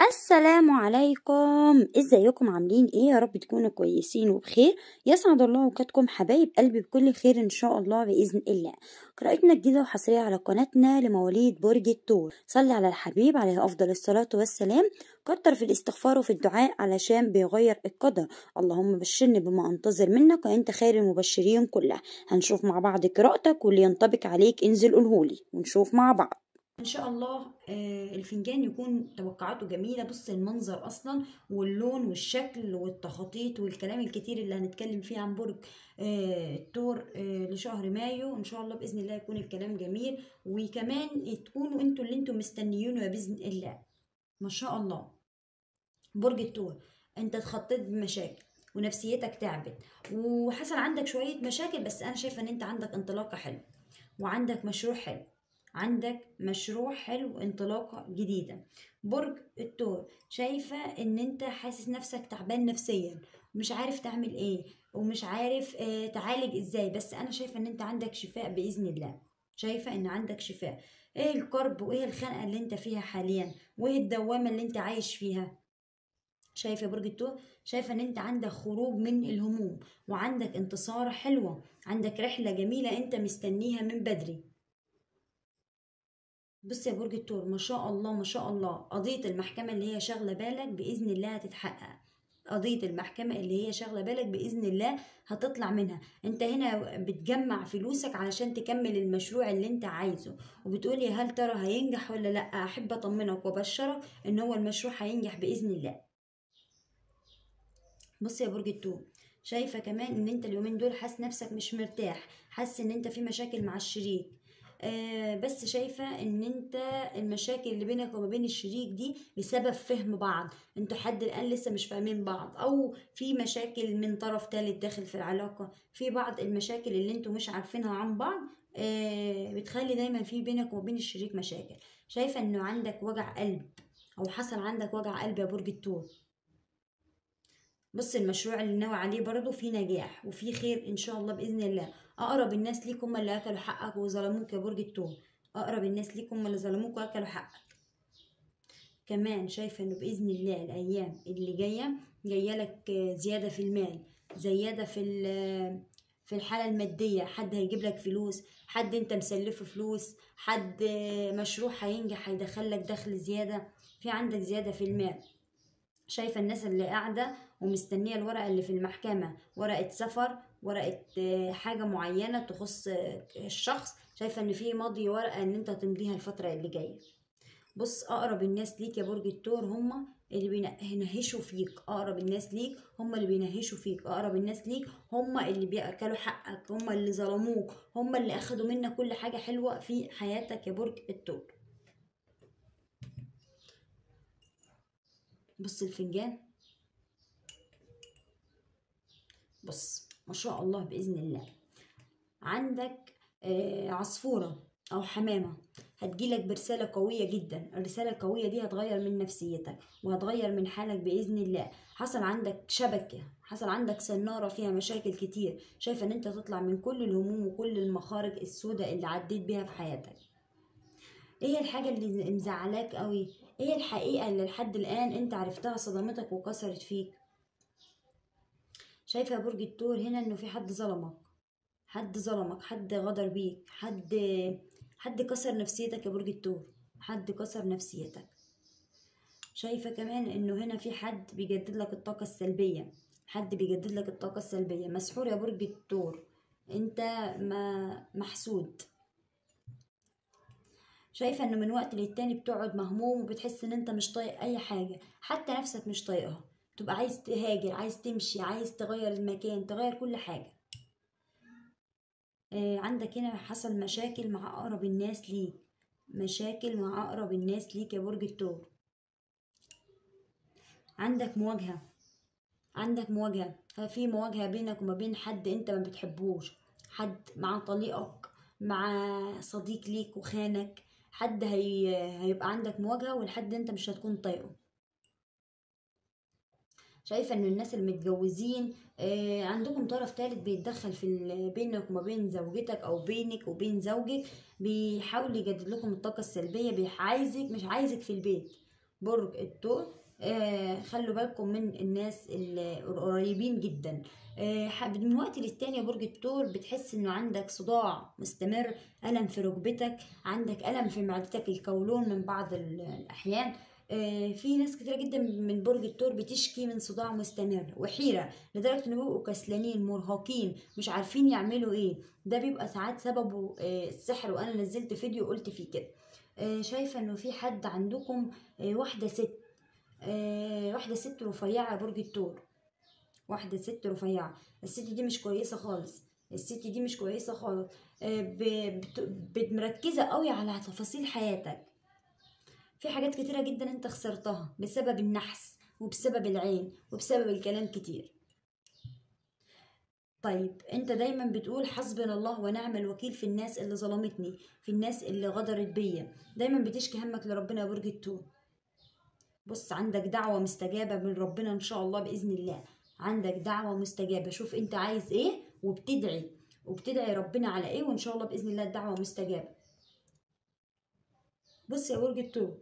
السلام عليكم ازيكم عاملين ايه يا رب تكونوا كويسين وبخير يسعد الله اوقاتكم حبايب قلبي بكل خير ان شاء الله باذن الله قراءتنا جديده وحصريه على قناتنا لمواليد برج الثور صلي على الحبيب عليه افضل الصلاه والسلام كتر في الاستغفار وفي الدعاء علشان بيغير القدر اللهم بشرني بما انتظر منك وانت خير المبشرين كلها هنشوف مع بعض قراءتك واللي ينطبق عليك انزل قولهولي ونشوف مع بعض ان شاء الله آه، الفنجان يكون توقعاته جميله بص المنظر اصلا واللون والشكل والتخطيط والكلام الكتير اللي هنتكلم فيه عن برج آه، الثور آه، لشهر مايو ان شاء الله باذن الله يكون الكلام جميل وكمان تكونوا انتوا اللي انتوا مستنيينه باذن الله ما شاء الله برج الثور انت اتخطيت بمشاكل ونفسيتك تعبت وحصل عندك شويه مشاكل بس انا شايفه ان انت عندك انطلاقه حلوه وعندك مشروع حلو عندك مشروع حلو انطلاقة جديدة برج الثور شايفة ان انت حاسس نفسك تعبان نفسيا ومش عارف تعمل ايه ومش عارف اه تعالج ازاي بس انا شايفة ان انت عندك شفاء بإذن الله شايفة ان عندك شفاء ايه الكرب وايه الخنقة اللي انت فيها حاليا وايه الدوامة اللي انت عايش فيها شايفة برج الثور شايفة ان انت عندك خروج من الهموم وعندك انتصار حلوة عندك رحلة جميلة انت مستنيها من بدري بص يا برج الثور ما شاء الله ما شاء الله قضية المحكمة اللي هي شاغلة بالك بإذن الله هتتحقق قضية المحكمة اللي هي شاغلة بالك بإذن الله هتطلع منها انت هنا بتجمع فلوسك علشان تكمل المشروع اللي انت عايزه وبتقولي هل ترى هينجح ولا لا احب اطمنك وابشرك ان هو المشروع هينجح بإذن الله بص يا برج الثور شايفة كمان ان انت اليومين دول حاسس نفسك مش مرتاح حاسس ان انت في مشاكل مع الشريك آه بس شايفة ان انت المشاكل اللي بينك وما بين الشريك دي بسبب فهم بعض انتوا حد الان لسه مش فاهمين بعض او في مشاكل من طرف تالت داخل في العلاقة في بعض المشاكل اللي انتوا مش عارفينها عن بعض آه بتخلي دايما في بينك وما بين الشريك مشاكل شايفة انه عندك وجع قلب او حصل عندك وجع قلب يا برج الثور بص المشروع اللي ناوي عليه برضه فيه نجاح وفيه خير ان شاء الله باذن الله اقرب الناس ليك هم اللي اكلوا حقك وظلموك يا برج الثور اقرب الناس ليك هم اللي ظلموك واكلوا حقك كمان شايفه انه باذن الله الايام اللي جايه جايه لك زياده في المال زياده في في الحاله الماديه حد هيجيب لك فلوس حد انت مسلفه فلوس حد مشروع هينجح هيدخل لك دخل زياده في عندك زياده في المال شايفه الناس اللي قاعده ومستنيه الورقه اللي في المحكمه ورقه سفر ورقه حاجه معينه تخص الشخص شايفه ان في ماضي ورقه ان انت تمضيها الفتره اللي جايه بص اقرب الناس ليك يا برج الثور هما اللي بينهشوا فيك اقرب الناس ليك هما اللي بينهشوا فيك اقرب الناس ليك هما اللي بياكلوا حقك هما اللي ظلموك هما اللي اخدوا منك كل حاجه حلوه في حياتك يا برج الثور بص الفنجان بص ما شاء الله بإذن الله عندك آه عصفورة أو حمامة هتجيلك برسالة قوية جدا الرسالة القوية دي هتغير من نفسيتك وهتغير من حالك بإذن الله حصل عندك شبكة حصل عندك سنارة فيها مشاكل كتير شايفة ان انت تطلع من كل الهموم وكل المخارج السوداء اللي عديت بيها في حياتك ايه الحاجة اللي مزعلاك قوي ايه الحقيقة اللي لحد الآن انت عرفتها صدمتك وكسرت فيك شايفة يا برج الثور هنا انه في حد ظلمك حد ظلمك حد غدر بيك حد حد كسر نفسيتك يا برج الثور حد كسر نفسيتك شايفة كمان انه هنا في حد بيجدد لك الطاقة السلبية حد بيجدد لك الطاقة السلبية مسحور يا برج الثور انت ما محسود شايفة انه من وقت للتاني بتقعد مهموم وبتحس ان انت مش طايق اي حاجة حتى نفسك مش طايقها تبقى عايز تهاجر عايز تمشي عايز تغير المكان تغير كل حاجة آه عندك هنا حصل مشاكل مع أقرب الناس ليك مشاكل مع أقرب الناس ليك يا برج الثور عندك مواجهة عندك مواجهة في مواجهة بينك وما بين حد انت ما بتحبوش حد مع طليقك مع صديق ليك وخانك حد هي... هيبقى عندك مواجهة والحد انت مش هتكون طايقه شايفة ان الناس المتجوزين آه عندكم طرف تالت بيتدخل في بينك وما بين زوجتك او بينك وبين زوجك بيحاول يجدد لكم الطاقة السلبية عايزك مش عايزك في البيت برج الثور آه خلوا بالكم من الناس القريبين جدا آه حب- من وقت للتاني يا برج الثور بتحس انه عندك صداع مستمر الم في ركبتك عندك الم في معدتك القولون من بعض ال- الاحيان آه، في ناس كتيرة جدا من برج الثور بتشكي من صداع مستمر وحيرة لدرجة انه بيبقوا كسلانين مرهقين مش عارفين يعملوا ايه ده بيبقى ساعات سببه آه، السحر وانا نزلت فيديو قلت فيه كده آه، شايفة انه في حد عندكم آه، واحدة ست آه، واحدة ست رفيعة يا برج الثور واحدة ست رفيعة الست دي مش كويسة خالص الست دي مش كويسة خالص آه، ب- بت- بت- مركزة قوي على تفاصيل حياتك في حاجات كتيرة جدا انت خسرتها بسبب النحس وبسبب العين وبسبب الكلام كتير طيب انت دايما بتقول حسبنا الله ونعم الوكيل في الناس اللي ظلمتني في الناس اللي غدرت بيا دايما بتشكي همك لربنا يا برج الثور بص عندك دعوة مستجابة من ربنا ان شاء الله بإذن الله عندك دعوة مستجابة شوف انت عايز ايه وبتدعي وبتدعي ربنا على ايه وان شاء الله بإذن الله الدعوة مستجابة بص يا برج الثور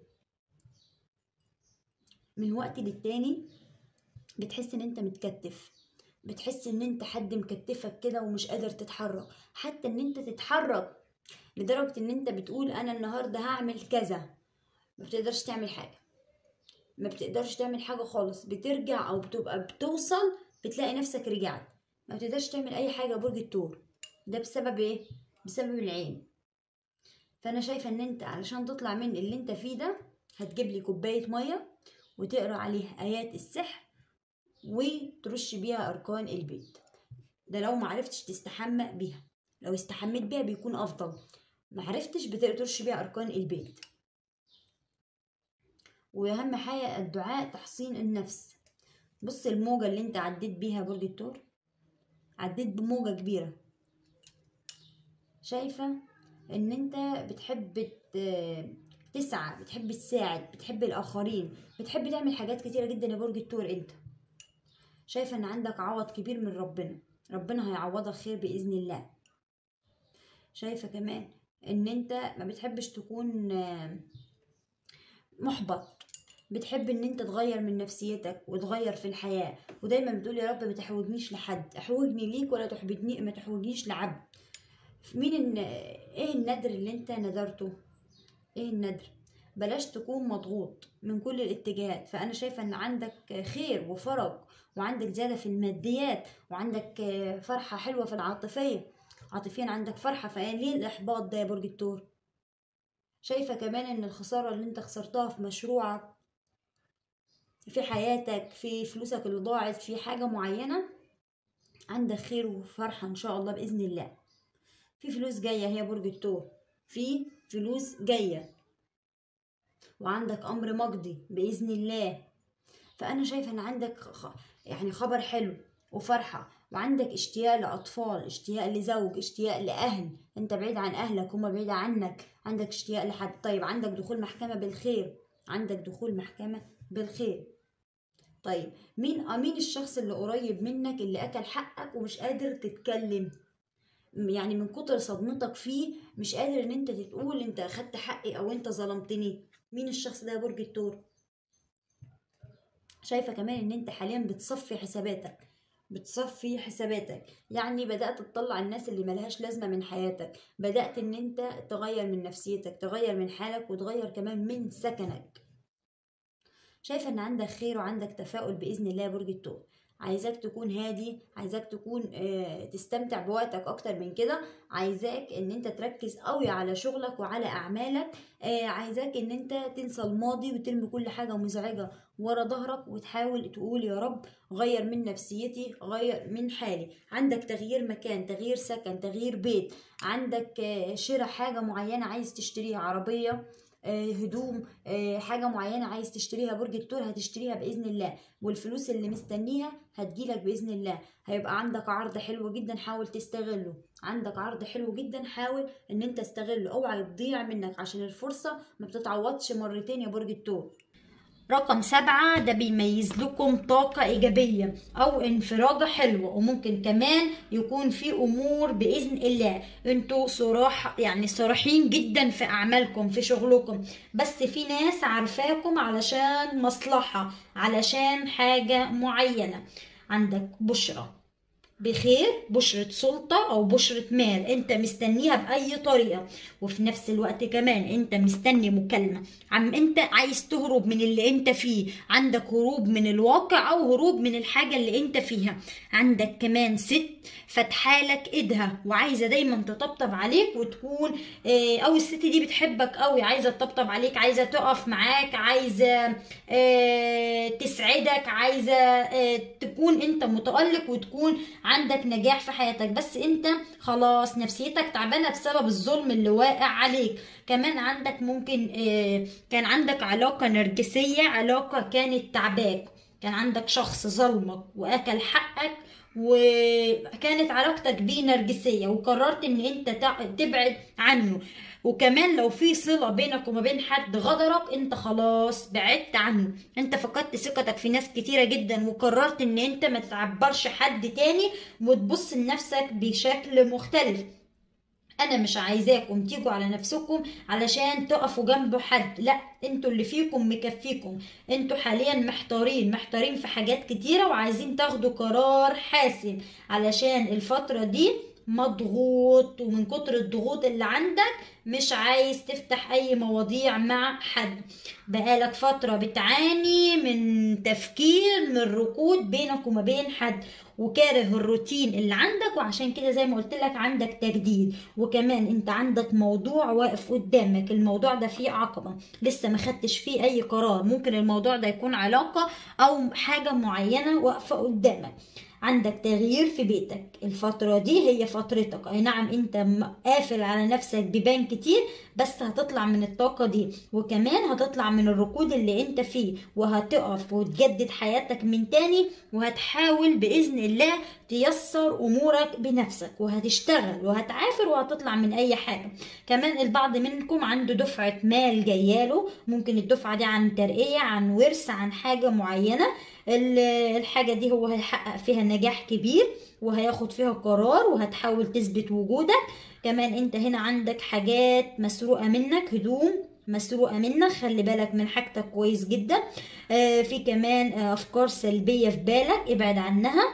من وقت للتاني بتحس ان انت متكتف بتحس ان انت حد مكتفك كده ومش قادر تتحرك حتى ان انت تتحرك لدرجة ان انت بتقول انا النهاردة هعمل كذا ما بتقدرش تعمل حاجة ما بتقدرش تعمل حاجة خالص بترجع او بتبقى بتوصل بتلاقي نفسك رجعت ما بتقدرش تعمل اي حاجة يا برج الثور ده بسبب ايه بسبب العين فانا شايفة ان انت علشان تطلع من اللي انت فيه ده هتجيب لي كوباية مية وتقرا عليها ايات السحر وترش بيها اركان البيت ده لو معرفتش تستحمى بيها لو استحميت بيها بيكون افضل معرفتش بترش بيها اركان البيت واهم حاجه الدعاء تحصين النفس بص الموجه اللي انت عديت بيها يا برج الثور عديت بموجه كبيره شايفه ان انت بتحب ت- تسعى بتحب تساعد بتحب الاخرين بتحب تعمل حاجات كتيره جدا يا برج الثور انت شايفه ان عندك عوض كبير من ربنا ربنا هيعوضك خير باذن الله شايفه كمان ان انت ما بتحبش تكون آه، محبط بتحب ان انت تغير من نفسيتك وتغير في الحياه ودايما بتقول يا رب ما تحوجنيش لحد احوجني ليك ولا تحبطني ما تحوجنيش لعبد مين الن... ايه الندر اللي انت ندرته ايه الندر بلاش تكون مضغوط من كل الاتجاهات فانا شايفه ان عندك خير وفرج وعندك زياده في الماديات وعندك آه، فرحه حلوه في العاطفيه عاطفيا عندك فرحه فليه الاحباط ده يا برج الثور شايفه كمان ان الخساره اللي انت خسرتها في مشروعك في حياتك في فلوسك اللي ضاعت في حاجه معينه عندك خير وفرحه ان شاء الله باذن الله في فلوس جايه هي برج الثور في فلوس جايه وعندك امر مقضي باذن الله فانا شايفه ان عندك خ- يعني خبر حلو وفرحه وعندك اشتياق لاطفال اشتياق لزوج اشتياق لاهل انت بعيد عن اهلك هما بعيد عنك عندك اشتياق لحد طيب عندك دخول محكمه بالخير عندك دخول محكمه بالخير طيب مين آه، مين الشخص اللي قريب منك اللي اكل حقك ومش قادر تتكلم يعني من كتر صدمتك فيه مش قادر ان انت تقول انت اخدت حقي او انت ظلمتني مين الشخص ده يا برج الثور شايفه كمان ان انت حاليا بتصفي حساباتك بتصفي حساباتك يعني بدأت تطلع الناس اللي ملهاش لازمة من حياتك بدأت ان انت تغير من نفسيتك تغير من حالك وتغير كمان من سكنك شايفه ان عندك خير وعندك تفاؤل باذن الله يا برج الثور عايزاك تكون هادي عايزاك تكون آه، تستمتع بوقتك اكتر من كده عايزاك ان انت تركز قوي على شغلك وعلى اعمالك آه، عايزاك ان انت تنسى الماضي وترمي كل حاجه مزعجه ورا ظهرك وتحاول تقول يا رب غير من نفسيتي غير من حالي عندك تغيير مكان تغيير سكن تغيير بيت عندك آه، شراء حاجه معينه عايز تشتريها عربيه آه، هدوم آه، حاجه معينه عايز تشتريها برج الثور هتشتريها باذن الله والفلوس اللي مستنيها هتجيلك باذن الله هيبقى عندك عرض حلو جدا حاول تستغله عندك عرض حلو جدا حاول ان انت تستغله اوعى تضيع منك عشان الفرصه ما بتتعوضش مرتين يا برج الثور رقم سبعة ده بيميز لكم طاقة إيجابية أو انفراجة حلوة وممكن كمان يكون في أمور بإذن الله انتوا صراحة يعني صراحين جدا في أعمالكم في شغلكم بس في ناس عارفاكم علشان مصلحة علشان حاجة معينة عندك بشرة بخير بشرة سلطة أو بشرة مال أنت مستنيها بأي طريقة وفي نفس الوقت كمان أنت مستني مكالمة عم أنت عايز تهرب من اللي أنت فيه عندك هروب من الواقع أو هروب من الحاجة اللي أنت فيها عندك كمان ست فتحالك إيدها وعايزة دايما تطبطب عليك وتكون آه، أو الست دي بتحبك قوي عايزة تطبطب عليك عايزة تقف معاك عايزة آه، تسعدك عايزة آه، تكون أنت متألق وتكون عندك نجاح في حياتك بس انت خلاص نفسيتك تعبانه بسبب الظلم اللي واقع عليك كمان عندك ممكن آه، كان عندك علاقه نرجسيه علاقه كانت تعباك كان عندك شخص ظلمك واكل حقك وكانت علاقتك بيه نرجسيه وقررت ان انت تع- تبعد عنه وكمان لو في صله بينك وما بين حد غدرك انت خلاص بعدت عنه انت فقدت ثقتك في ناس كتيره جدا وقررت ان انت ما تعبرش حد تاني وتبص لنفسك بشكل مختلف انا مش عايزاكم تيجوا على نفسكم علشان تقفوا جنب حد لا انتوا اللي فيكم مكفيكم انتوا حاليا محتارين محتارين في حاجات كتيرة وعايزين تاخدوا قرار حاسم علشان الفترة دي مضغوط ومن كتر الضغوط اللي عندك مش عايز تفتح اي مواضيع مع حد بقالك فترة بتعاني من تفكير من ركود بينك وما بين حد وكاره الروتين اللي عندك وعشان كده زي ما قلت لك عندك تجديد وكمان انت عندك موضوع واقف قدامك الموضوع ده فيه عقبة لسه ما خدتش فيه اي قرار ممكن الموضوع ده يكون علاقة او حاجة معينة واقفة قدامك عندك تغيير في بيتك الفترة دي هي فترتك اي نعم انت م- قافل على نفسك بيبان كتير بس هتطلع من الطاقة دي وكمان هتطلع من الركود اللي انت فيه وهتقف وتجدد حياتك من تاني وهتحاول بإذن الله تيسر أمورك بنفسك وهتشتغل وهتعافر وهتطلع من أي حاجة كمان البعض منكم عنده دفعة مال جاياله ممكن الدفعة دي عن ترقية عن ورث عن حاجة معينة ال- الحاجة دي هو هيحقق فيها نجاح كبير وهياخد فيها قرار وهتحاول تثبت وجودك كمان انت هنا عندك حاجات مسروقة منك هدوم مسروقة منك خلي بالك من حاجتك كويس جدا آه في كمان آه افكار سلبية في بالك ابعد عنها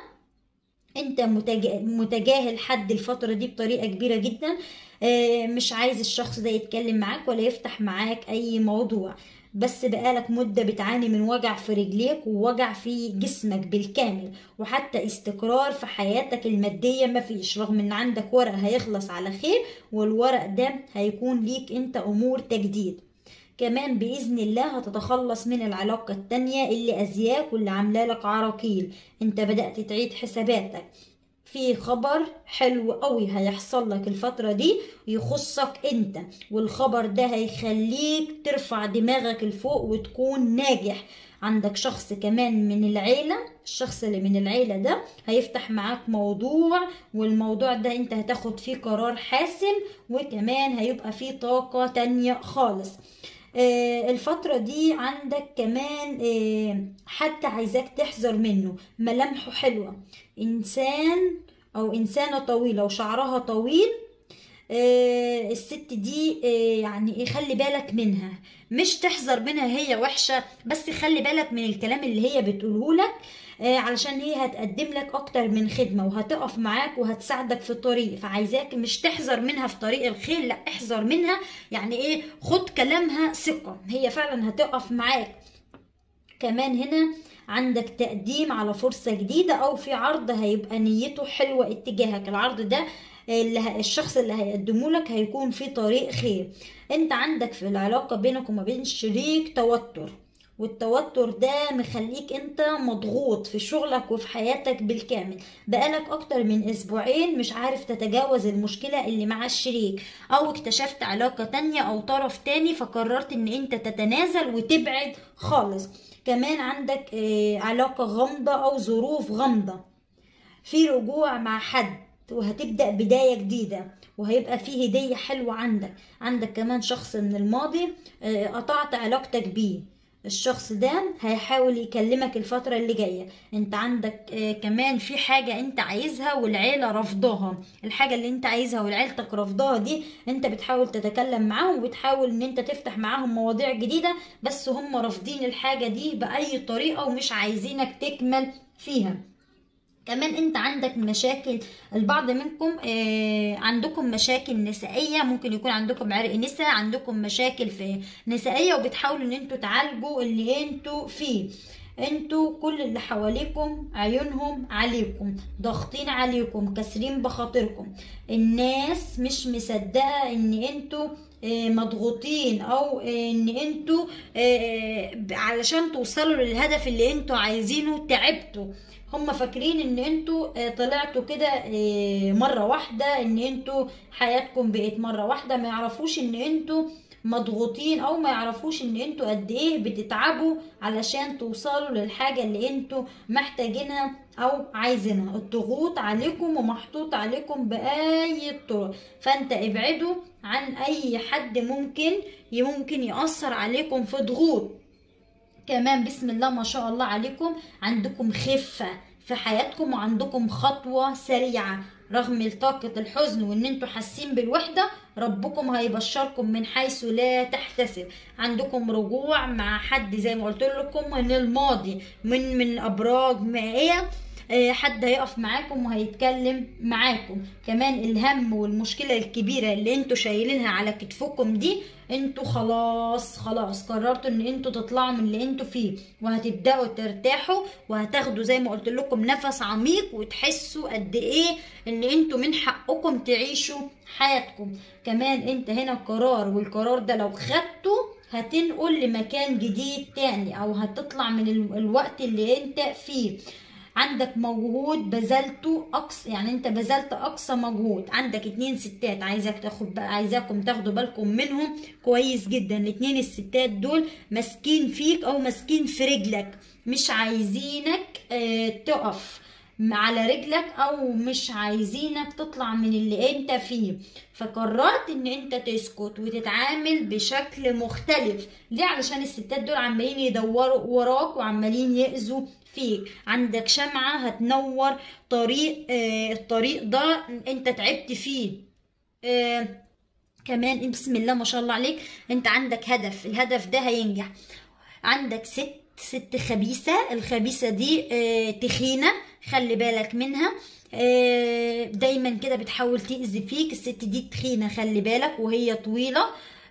انت متجا- متجاهل حد الفترة دي بطريقة كبيرة جدا آه، مش عايز الشخص ده يتكلم معاك ولا يفتح معاك اي موضوع بس بقالك مدة بتعاني من وجع في رجليك ووجع في جسمك بالكامل وحتى استقرار في حياتك المادية مفيش رغم ان عندك ورق هيخلص على خير والورق ده هيكون ليك انت امور تجديد كمان بإذن الله هتتخلص من العلاقة التانية اللي أذياك واللي عاملة لك عراقيل انت بدأت تعيد حساباتك في خبر حلو قوي هيحصل لك الفترة دي يخصك انت والخبر ده هيخليك ترفع دماغك لفوق وتكون ناجح عندك شخص كمان من العيلة الشخص اللي من العيلة ده هيفتح معاك موضوع والموضوع ده انت هتاخد فيه قرار حاسم وكمان هيبقى فيه طاقة تانية خالص آه، الفترة دي عندك كمان آه، حد عايزاك تحذر منه ملامحه حلوة إنسان أو إنسانة طويلة وشعرها طويل آه، الست دي آه، يعني ايه خلي بالك منها مش تحذر منها هي وحشة بس خلي بالك من الكلام اللي هي بتقوله لك آه، علشان هي هتقدم لك اكتر من خدمة وهتقف معاك وهتساعدك في الطريق فعايزاك مش تحذر منها في طريق الخير لا احذر منها يعني ايه خد كلامها ثقة هي فعلا هتقف معاك كمان هنا عندك تقديم على فرصة جديدة أو في عرض هيبقى نيته حلوة اتجاهك العرض ده اللي ه- الشخص اللي هيقدمه لك هيكون في طريق خير انت عندك في العلاقة بينك وما بين الشريك توتر والتوتر ده مخليك انت مضغوط في شغلك وفي حياتك بالكامل بقالك اكتر من اسبوعين مش عارف تتجاوز المشكلة اللي مع الشريك او اكتشفت علاقة تانية او طرف تاني فقررت ان انت تتنازل وتبعد خالص كمان عندك آه، علاقة غامضة او ظروف غامضة في رجوع مع حد وهتبدأ بداية جديدة وهيبقى في هدية حلوة عندك عندك كمان شخص من الماضي آه، قطعت علاقتك بيه الشخص ده هيحاول يكلمك الفترة اللي جاية انت عندك آه كمان في حاجة انت عايزها والعيلة رفضاها الحاجة اللي انت عايزها والعيلتك رفضاها دي انت بتحاول تتكلم معاهم وبتحاول ان انت تفتح معاهم مواضيع جديدة بس هم رافضين الحاجة دي بأي طريقة ومش عايزينك تكمل فيها كمان انت عندك مشاكل البعض منكم آه عندكم مشاكل نسائية ممكن يكون عندكم عرق نساء عندكم مشاكل في نسائية وبتحاولوا ان انتوا تعالجوا اللي انتوا فيه انتوا كل اللي حواليكم عيونهم عليكم ضاغطين عليكم كاسرين بخاطركم الناس مش مصدقة ان انتوا آه، مضغوطين او آه، ان انتوا آه، علشان توصلوا للهدف اللي انتوا عايزينه تعبتوا هم فاكرين ان انتوا آه، طلعتوا كده آه، مره واحده ان انتوا حياتكم بقت مره واحده ما يعرفوش ان انتوا مضغوطين او ما يعرفوش ان انتوا قد ايه بتتعبوا علشان توصلوا للحاجه اللي انتوا محتاجينها او عايزينها الضغوط عليكم ومحطوط عليكم باي طرق فانت ابعدوا عن اي حد ممكن ممكن ياثر عليكم في ضغوط كمان بسم الله ما شاء الله عليكم عندكم خفة في حياتكم وعندكم خطوة سريعة رغم طاقة الحزن وان انتوا حاسين بالوحدة ربكم هيبشركم من حيث لا تحتسب عندكم رجوع مع حد زي ما قلت لكم من الماضي من من ابراج مائية آه، حد هيقف معاكم وهيتكلم معاكم كمان الهم والمشكلة الكبيرة اللي انتوا شايلينها على كتفكم دي انتوا خلاص خلاص قررتوا ان انتوا تطلعوا من اللي انتوا فيه وهتبداوا ترتاحوا وهتاخدوا زي ما قلت لكم نفس عميق وتحسوا قد ايه ان انتوا من حقكم تعيشوا حياتكم كمان انت هنا قرار والقرار ده لو خدته هتنقل لمكان جديد تاني او هتطلع من ال- الوقت اللي انت فيه عندك مجهود بذلته اقصى يعني انت بذلت اقصى مجهود عندك اتنين ستات عايزك تاخد بقى عايزاكم تاخدوا بالكم منهم كويس جدا الاتنين الستات دول ماسكين فيك او ماسكين في رجلك مش عايزينك اه تقف على رجلك او مش عايزينك تطلع من اللي انت فيه فقررت ان انت تسكت وتتعامل بشكل مختلف ليه علشان الستات دول عمالين يدوروا وراك وعمالين يأذوا فيك عندك شمعة هتنور طريق آه الطريق ده انت تعبت فيه آه كمان بسم الله ما شاء الله عليك انت عندك هدف الهدف ده هينجح عندك ست ست خبيثة الخبيثة دي آه تخينة خلي بالك منها آه دايما كده بتحاول تأذي فيك الست دي تخينة خلي بالك وهي طويلة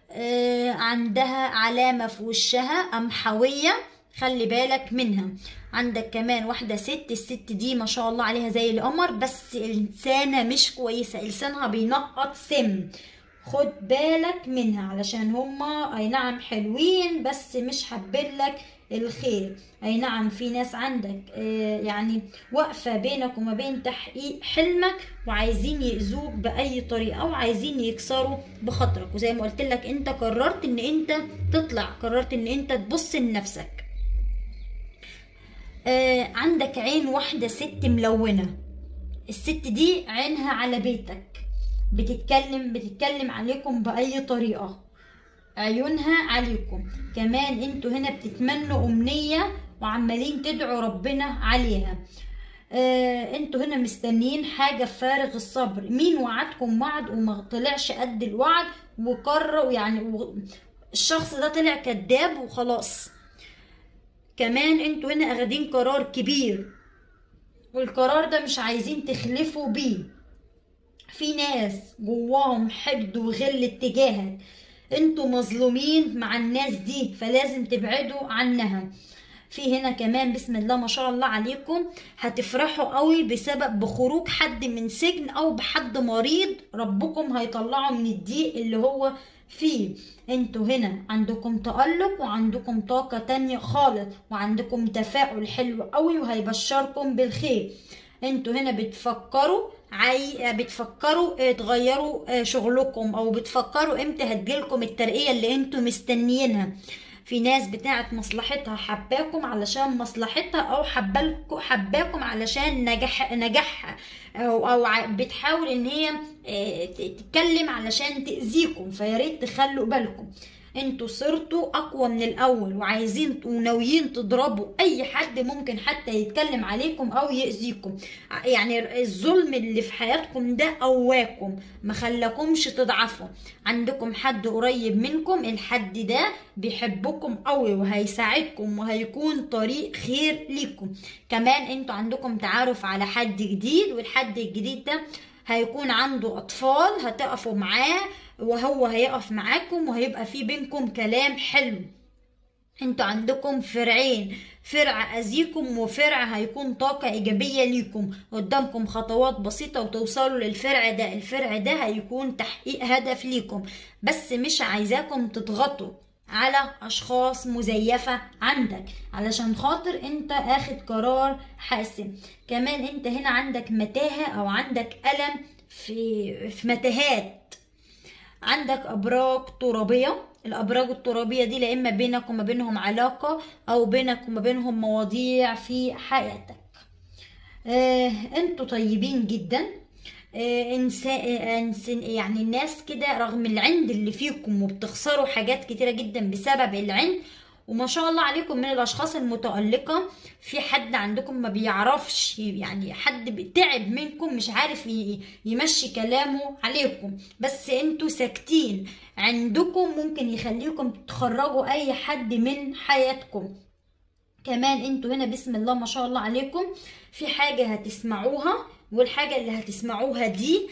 آه عندها علامة في وشها قمحوية خلي بالك منها عندك كمان واحدة ست الست دي ما شاء الله عليها زي القمر بس إنسانة مش كويسة لسانها بينقط سم خد بالك منها علشان هما اي نعم حلوين بس مش حابين لك الخير اي نعم في ناس عندك آه يعني واقفة بينك وما بين تحقيق حلمك وعايزين يأذوك بأي طريقة وعايزين يكسروا بخاطرك وزي ما قلت لك انت قررت ان انت تطلع قررت ان انت تبص لنفسك آه عندك عين واحدة ست ملونة الست دي عينها على بيتك بتتكلم بتتكلم عليكم بأي طريقة عيونها عليكم كمان انتوا هنا بتتمنوا أمنية وعمالين تدعوا ربنا عليها آه انتوا هنا مستنيين حاجة فارغ الصبر مين وعدكم وعد وما طلعش قد الوعد وقرر يعني و... الشخص ده طلع كذاب وخلاص كمان انتوا هنا اخدين قرار كبير والقرار ده مش عايزين تخلفوا بيه في ناس جواهم حقد وغل اتجاهك انتوا مظلومين مع الناس دي فلازم تبعدوا عنها في هنا كمان بسم الله ما شاء الله عليكم هتفرحوا قوي بسبب بخروج حد من سجن او بحد مريض ربكم هيطلعه من الضيق اللي هو فيه انتوا هنا عندكم تألق وعندكم طاقة تانية خالص وعندكم تفاؤل حلو قوي وهيبشركم بالخير انتوا هنا بتفكروا عاي... بتفكروا تغيروا شغلكم او بتفكروا امتى هتجيلكم الترقية اللي انتوا مستنيينها في ناس بتاعت مصلحتها حباكم علشان مصلحتها او حبالكم حباكم علشان نجاح نجاحها او او بتحاول ان هي تتكلم علشان تاذيكم فيا ريت تخلوا بالكم انتوا صرتوا اقوى من الاول وعايزين وناويين تضربوا اي حد ممكن حتى يتكلم عليكم او يأذيكم يعني الظلم اللي في حياتكم ده قواكم ما خلاكمش تضعفوا عندكم حد قريب منكم الحد ده بيحبكم قوي وهيساعدكم وهيكون طريق خير ليكم كمان انتوا عندكم تعارف على حد جديد والحد الجديد ده هيكون عنده اطفال هتقفوا معاه وهو هيقف معاكم وهيبقى في بينكم كلام حلو انتوا عندكم فرعين فرع اذيكم وفرع هيكون طاقة ايجابية ليكم قدامكم خطوات بسيطة وتوصلوا للفرع ده الفرع ده هيكون تحقيق هدف ليكم بس مش عايزاكم تضغطوا على اشخاص مزيفة عندك علشان خاطر انت اخد قرار حاسم كمان انت هنا عندك متاهة او عندك الم في في متاهات عندك ابراج ترابيه الابراج الترابيه دي لا اما بينك وما بينهم علاقه او بينك وما بينهم مواضيع في حياتك آه انتوا طيبين جدا آه إنسان يعني الناس كده رغم العند اللي فيكم وبتخسروا حاجات كتيره جدا بسبب العند وما شاء الله عليكم من الاشخاص المتألقة في حد عندكم ما بيعرفش يعني حد تعب منكم مش عارف يمشي كلامه عليكم بس انتوا ساكتين عندكم ممكن يخليكم تخرجوا اي حد من حياتكم كمان انتوا هنا بسم الله ما شاء الله عليكم في حاجة هتسمعوها والحاجة اللي هتسمعوها دي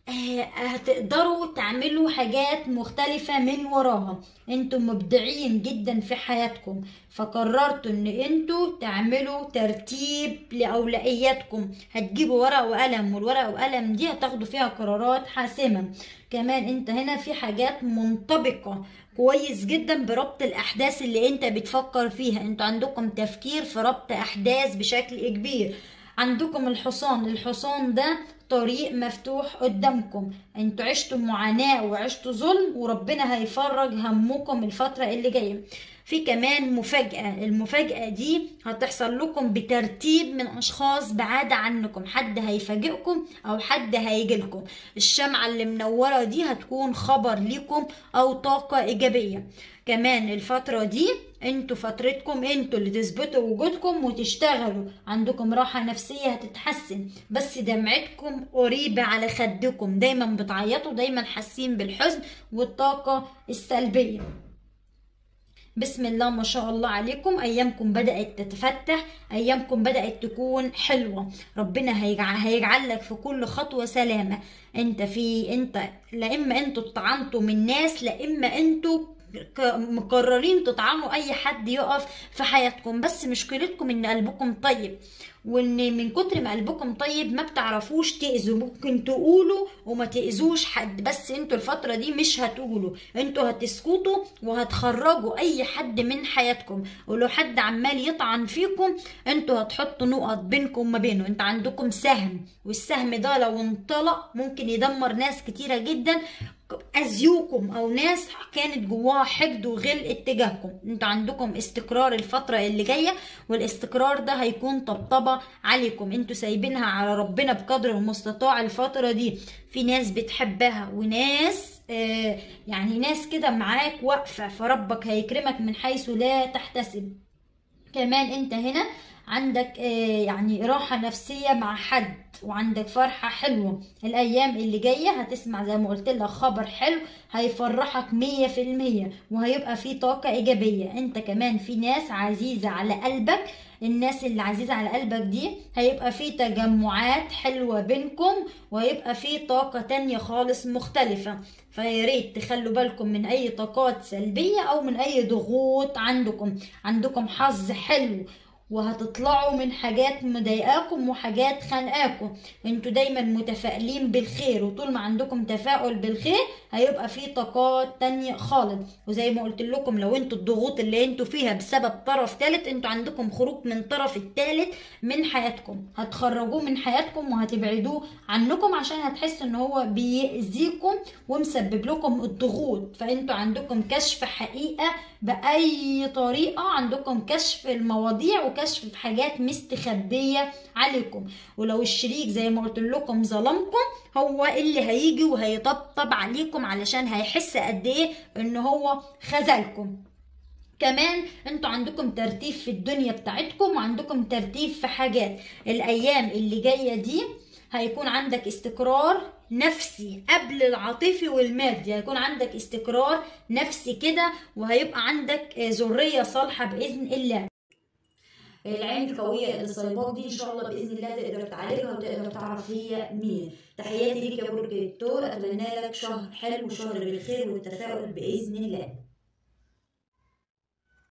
هتقدروا تعملوا حاجات مختلفة من وراها انتوا مبدعين جدا في حياتكم فقررتوا ان انتوا تعملوا ترتيب لأولوياتكم هتجيبوا ورق وقلم والورق وقلم دي هتاخدوا فيها قرارات حاسمة كمان انت هنا في حاجات منطبقة كويس جدا بربط الاحداث اللي انت بتفكر فيها انتوا عندكم تفكير في ربط احداث بشكل كبير عندكم الحصان الحصان ده طريق مفتوح قدامكم انتوا عشتوا معاناة وعشتوا ظلم وربنا هيفرج همكم الفترة اللي جاية في كمان مفاجأة المفاجأة دي هتحصل لكم بترتيب من أشخاص بعاد عنكم حد هيفاجئكم أو حد هيجيلكم الشمعة اللي منورة دي هتكون خبر ليكم أو طاقة إيجابية كمان الفترة دي انتوا فترتكم انتوا اللي تثبتوا وجودكم وتشتغلوا عندكم راحة نفسية هتتحسن بس دمعتكم قريبة على خدكم دايما بتعيطوا دايما حاسين بالحزن والطاقة السلبية بسم الله ما شاء الله عليكم ايامكم بدات تتفتح ايامكم بدات تكون حلوه ربنا هيجعل, هيجعل لك في كل خطوه سلامه انت في انت لا اما انتوا اتطعنتوا من ناس لا اما انتوا مقررين تطعنوا اي حد يقف في حياتكم بس مشكلتكم ان قلبكم طيب وان من كتر ما قلبكم طيب ما بتعرفوش تأذوا ممكن تقولوا وما تأذوش حد بس انتوا الفترة دي مش هتقولوا انتوا هتسكتوا وهتخرجوا اي حد من حياتكم ولو حد عمال يطعن فيكم انتوا هتحطوا نقط بينكم وما بينه انت عندكم سهم والسهم ده لو انطلق ممكن يدمر ناس كتيرة جدا اذيوكم او ناس كانت جواها حقد وغل اتجاهكم انتوا عندكم استقرار الفتره اللي جايه والاستقرار ده هيكون طبطبه عليكم انتوا سايبينها على ربنا بقدر المستطاع الفتره دي في ناس بتحبها وناس آه يعني ناس كده معاك واقفه فربك هيكرمك من حيث لا تحتسب كمان انت هنا عندك آه يعني راحة نفسية مع حد وعندك فرحة حلوة الأيام اللي جاية هتسمع زي ما قلت لك خبر حلو هيفرحك مية في المية وهيبقى فيه طاقة إيجابية أنت كمان في ناس عزيزة على قلبك الناس اللي عزيزة على قلبك دي هيبقى في تجمعات حلوة بينكم وهيبقى في طاقة تانية خالص مختلفة فياريت تخلوا بالكم من أي طاقات سلبية أو من أي ضغوط عندكم عندكم حظ حلو وهتطلعوا من حاجات مضايقاكم وحاجات خانقاكم انتوا دايما متفائلين بالخير وطول ما عندكم تفاؤل بالخير هيبقى في طاقات تانية خالص وزي ما قلت لكم لو انتوا الضغوط اللي انتوا فيها بسبب طرف تالت انتوا عندكم خروج من طرف التالت من حياتكم هتخرجوه من حياتكم وهتبعدوه عنكم عشان هتحسوا ان هو بيأذيكم ومسبب لكم الضغوط فانتوا عندكم كشف حقيقة باي طريقه عندكم كشف المواضيع وكشف في حاجات مستخبيه عليكم ولو الشريك زي ما قلت لكم ظلمكم هو اللي هيجي وهيطبطب عليكم علشان هيحس قد ايه ان هو خذلكم كمان انتوا عندكم ترتيب في الدنيا بتاعتكم وعندكم ترتيب في حاجات الايام اللي جايه دي هيكون عندك استقرار نفسي قبل العاطفي والمادي هيكون عندك استقرار نفسي كده وهيبقى عندك ذريه صالحه باذن الله العين القوية الصيبات دي إن شاء الله بإذن الله تقدر تعالجها وتقدر تعرف هي مين تحياتي ليك يا برج الثور أتمنى لك شهر حلو وشهر بالخير والتفاؤل بإذن الله